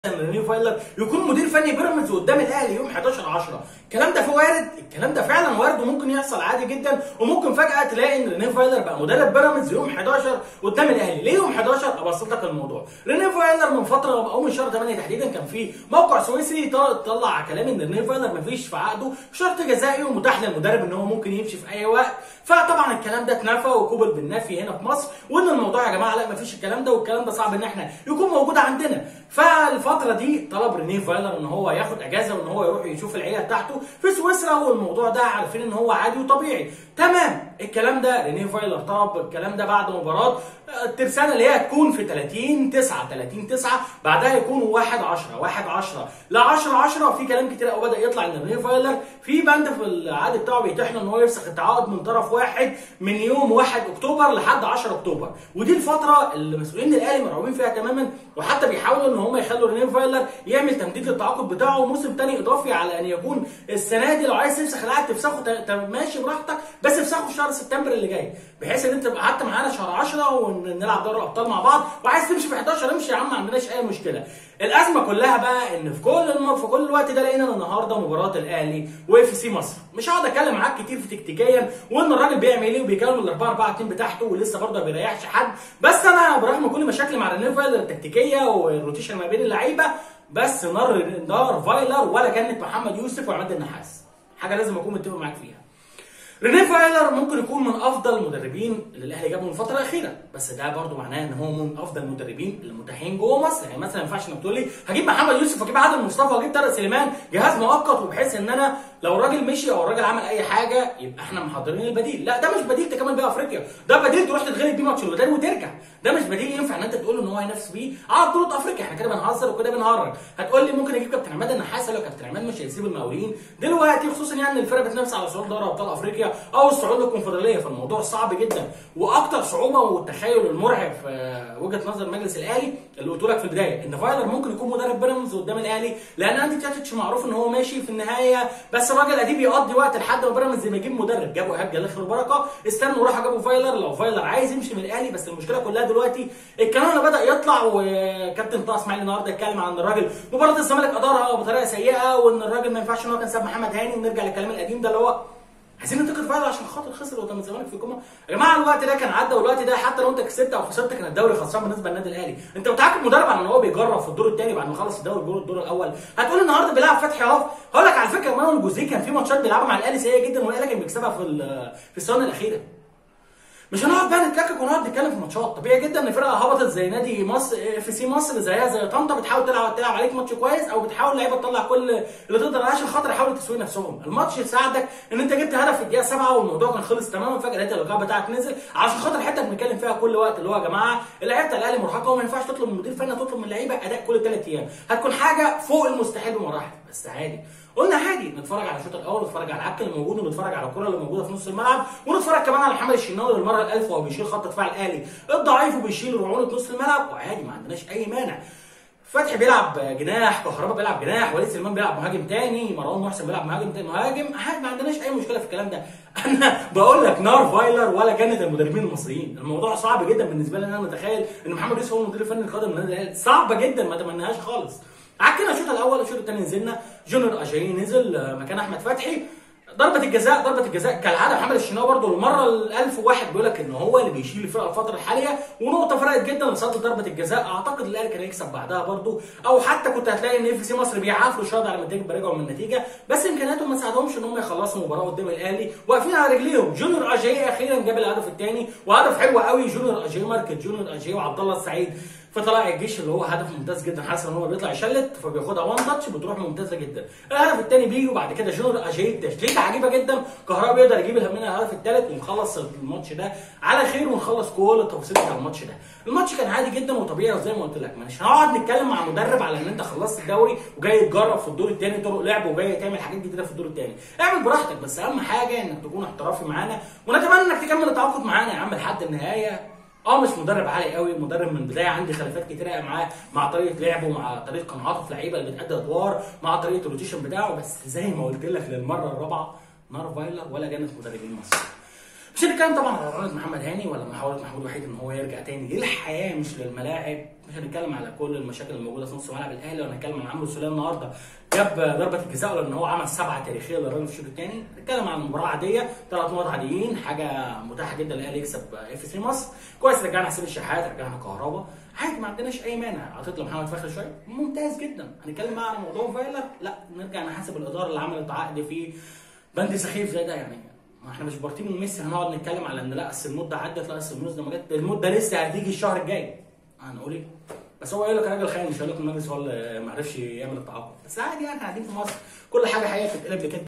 ان ريني فايلر يكون مدير فني بيراميدز قدام الاهلي يوم 11 10 الكلام ده في وارد الكلام ده فعلا وارد وممكن يحصل عادي جدا وممكن فجاه تلاقي ان ريني فايلر بقى مدرب بيراميدز يوم 11 قدام الاهلي ليه يوم 11 ابسط لك الموضوع ريني فايلر من فتره او من شهر 8 تحديدا كان في موقع سويسري طلع كلام ان ريني فايلر مفيش في عقده شرط جزائي ومتاح للمدرب ان هو ممكن يمشي في اي وقت فطبعا الكلام ده اتنفى وقبل بالنفي هنا في مصر وان الموضوع يا جماعه لا مفيش الكلام ده والكلام ده صعب ان احنا يكون موجود عندنا فالفتره دي طلب رينيه فايلر ان هو ياخد اجازه وان هو يروح يشوف العيله بتاعته في سويسرا والموضوع ده عارفين ان هو عادي وطبيعي تمام الكلام ده رينيه فايلر طلب الكلام ده بعد مباراه الترسانه اللي هي هتكون في 30 9 30 9 بعدها يكون 1 10 1 10 ل 10 10 في كلام كتير قوي بدا يطلع ان رينيه فايلر في بند في العقد بتاعه بيتيح له ان هو يفسخ التعاقد من طرف واحد من يوم 1 اكتوبر لحد 10 اكتوبر ودي الفتره اللي مسؤولين الاهلي مرعوبين فيها تماما وحتى بيحاولوا ان هم يخلوا رينيه فايلر يعمل تمديد للتعاقد بتاعه موسم تاني اضافي على ان يكون السنه دي لو عايز تفسخ العقد تفسخه ماشي براحتك بس افسخه في شهر سبتمبر اللي جاي بحيث ان انت تبقى قعدت معانا شهر 10 ونلعب دوري الابطال مع بعض وعايز تمشي في 11 امشي يا عم ما عندناش اي مشكله الازمه كلها بقى ان في كل الم... في كل الوقت ده لقينا النهارده مباراه الاهلي واف سي مصر مش هقعد اتكلم معاك كتير في تكتيكيا وان الراجل بيعمل ايه وبيكلم ال 4 4 2 بتاعته ولسه برضه ما بيريحش حد بس انا برغم كل مشاكلي مع رينيه فايلر التكتيكيه والروتيشن ما بين اللعيبه بس نار نار فايلر ولا كانت محمد يوسف وعماد النحاس حاجه لازم اكون متفق معاك فيها رينيه فايلر ممكن يكون من افضل المدربين اللي الاهلي جابهم الفتره الاخيره بس ده برضه معناه ان هو من افضل المدربين المتاحين جوه مصر يعني مثلا ما ينفعش انك تقول لي هجيب محمد يوسف واجيب عادل مصطفى واجيب طارق سليمان جهاز مؤقت وبحيث ان انا لو الراجل مشي او الراجل عمل اي حاجه يبقى احنا محضرين البديل لا ده مش بديل تكمل بيه افريقيا ده بديل تروح تتغلب بيه ماتش الوداد وترجع ده مش بديل ينفع ان انت تقول ان هو هينافس بيه على بطوله افريقيا احنا كده بنهزر وكده بنهرج هتقول لي ممكن اجيب كابتن عماد النحاس لو كابتن عماد مش هيسيب المقاولين دلوقتي خصوصا يعني الفرقه بتنافس على صعود دوري ابطال افريقيا او الصعود للكونفدراليه فالموضوع صعب جدا واكتر صعوبه والتخيل المرعب في وجهه نظر مجلس الاهلي اللي قلت لك في البدايه ان فايلر ممكن يكون مدرب بيراميدز قدام الاهلي لان اندي تاتش معروف ان هو ماشي في النهايه بس الراجل اديب يقضي وقت لحد ما بيراميدز ما يجيب مدرب جابوا ايهاب جلال خير بركه استنوا راحوا جابوا فايلر لو فايلر عايز يمشي من الاهلي بس المشكله كلها دلوقتي الكلام اللي بدا يطلع وكابتن طه اسماعيل النهارده اتكلم عن الراجل مباراه الزمالك ادارها بطريقه سيئه وان الراجل ما ينفعش ان هو كان ساب محمد هاني ونرجع للكلام القديم ده اللي هو عايزين ننتقد فايلر عشان خاطر خسر قدام الزمالك في القمه يا جماعه الوقت ده كان عدى والوقت ده حتى لو انت كسبت او خسرت كان الدوري خسران بالنسبه للنادي الاهلي انت متعاقد مدرب على ان هو بيجرب في الدور الثاني بعد ما خلص الدوري الدور, الدور الاول هتقول النهارده بيلعب فتحي اهو هقول لك على فكره مانويل الجوزيه كان في ماتشات بيلعبها مع الاهلي سيئه جدا والاهلي كان بيكسبها في في الثواني الاخيره مش هنقعد بقى نتلكك ونقعد نتكلم في ماتشات طبيعي جدا ان فرقه هبطت زي نادي مصر اف سي مصر زيها زي طنطا بتحاول تلعب تلعب عليك ماتش كويس او بتحاول لعيبه تطلع كل اللي تقدر عشان خاطر يحاولوا تسوي نفسهم الماتش يساعدك ان انت جبت هدف في الدقيقه 7 والموضوع كان خلص تماما فجاه لقيت اللقاء بتاعك نزل عشان خاطر الحته بنتكلم فيها كل وقت اللي هو يا جماعه اللعيبه بتاع الاهلي مرهقه وما ينفعش تطلب من المدير الفني تطلب من اللعيبه اداء كل ثلاث ايام هتكون حاجه فوق المستحيل بمراحل بس عادي قلنا عادي نتفرج على الشوط الاول ونتفرج على العك اللي موجود ونتفرج على الكره اللي موجوده في نص الملعب ونتفرج كمان على محمد الشناوي للمره الالف وهو بيشيل خط دفاع الاهلي الضعيف وبيشيل رعونه نص الملعب وعادي ما عندناش اي مانع فتحي بيلعب جناح كهربا بيلعب جناح وليد سليمان بيلعب مهاجم تاني مروان محسن بيلعب مهاجم تاني مهاجم عادي ما عندناش اي مشكله في الكلام ده انا بقول لك نار فايلر ولا جنه المدربين المصريين الموضوع صعب جدا بالنسبه لي ان انا متخيل ان محمد يوسف هو المدير الفني القادم للنادي الاهلي صعبه جدا ما اتمناهاش خالص عكينا الشوط الاول الشوط الثاني نزلنا جونيور اجاي نزل مكان احمد فتحي ضربة الجزاء ضربة الجزاء كالعادة محمد الشناوي برضه المرة الألف واحد بيقول لك إن هو اللي بيشيل الفرقة الفترة الحالية ونقطة فرقت جدا لصد ضربة الجزاء أعتقد الأهلي كان هيكسب بعدها برضه أو حتى كنت هتلاقي إن اف سي مصر بيعافروا شوية على ما النتيجة رجعوا من النتيجة بس إمكانياتهم ما ساعدهمش إن هم يخلصوا المباراة قدام الأهلي واقفين على رجليهم جونيور أجاي أخيرا جاب الهدف الثاني وهدف حلو قوي جونيور أجاي ماركة جونيور أجاي وعبد الله السعيد فطلع الجيش اللي هو هدف ممتاز جدا حاسس ان هو بيطلع يشلت فبياخدها وان تاتش بتروح ممتازه جدا الهدف الثاني بيجي وبعد كده جونر اجاي تشليته عجيبه جدا كهربا بيقدر يجيب منها الهدف الثالث ونخلص الماتش ده على خير ونخلص كل التفاصيل بتاع الماتش ده الماتش كان عادي جدا وطبيعي وزي ما قلت لك مش هنقعد نتكلم مع مدرب على ان انت خلصت الدوري وجاي تجرب في الدور الثاني طرق لعب وجاي تعمل حاجات جديده في الدور الثاني اعمل براحتك بس اهم حاجه انك تكون احترافي معانا ونتمنى انك تكمل التعاقد معانا يا عم لحد النهايه اه مش مدرب عالي قوي مدرب من البدايه عندي خلافات كتيره معاه مع طريقه لعبه مع طريقه قناعاته في لعيبه اللي بتأدي ادوار مع طريقه الروتيشن بتاعه بس زي ما قلت لك للمره الرابعه نار فايلر ولا جنه مدربين مصر مش هنتكلم طبعا على محاولة محمد هاني ولا محاولة محمود وحيد ان هو يرجع تاني للحياة مش للملاعب مش هنتكلم على كل المشاكل الموجودة في نص ملعب الاهلي ولا هنتكلم عن عمرو سوليه النهارده جاب ضربة الجزاء ولا ان هو عمل سبعة تاريخية للراجل في الشوط الثاني هنتكلم عن مباراة عادية ثلاث نقط عاديين حاجة متاحة جدا للاهلي يكسب اف سي مصر كويس رجعنا حسين الشحات رجعنا كهربا عادي ما عندناش اي مانع عطيت له محمد فخري شويه ممتاز جدا هنتكلم بقى على موضوع فايلر لا نرجع نحاسب الاداره اللي عملت عقد في بند سخيف زي ده يعني ما احنا مش بارتيمو وميسي هنقعد نتكلم على ان لا اصل المده عدت لا اصل المده ما جت المده لسه هتيجي الشهر الجاي هنقول ايه بس هو قال لك راجل خاين مش هقول لك المجلس هو اللي ما عرفش يعمل التعاقد بس عادي يعني قاعدين في مصر كل حاجه حقيقه بتتقلب لكده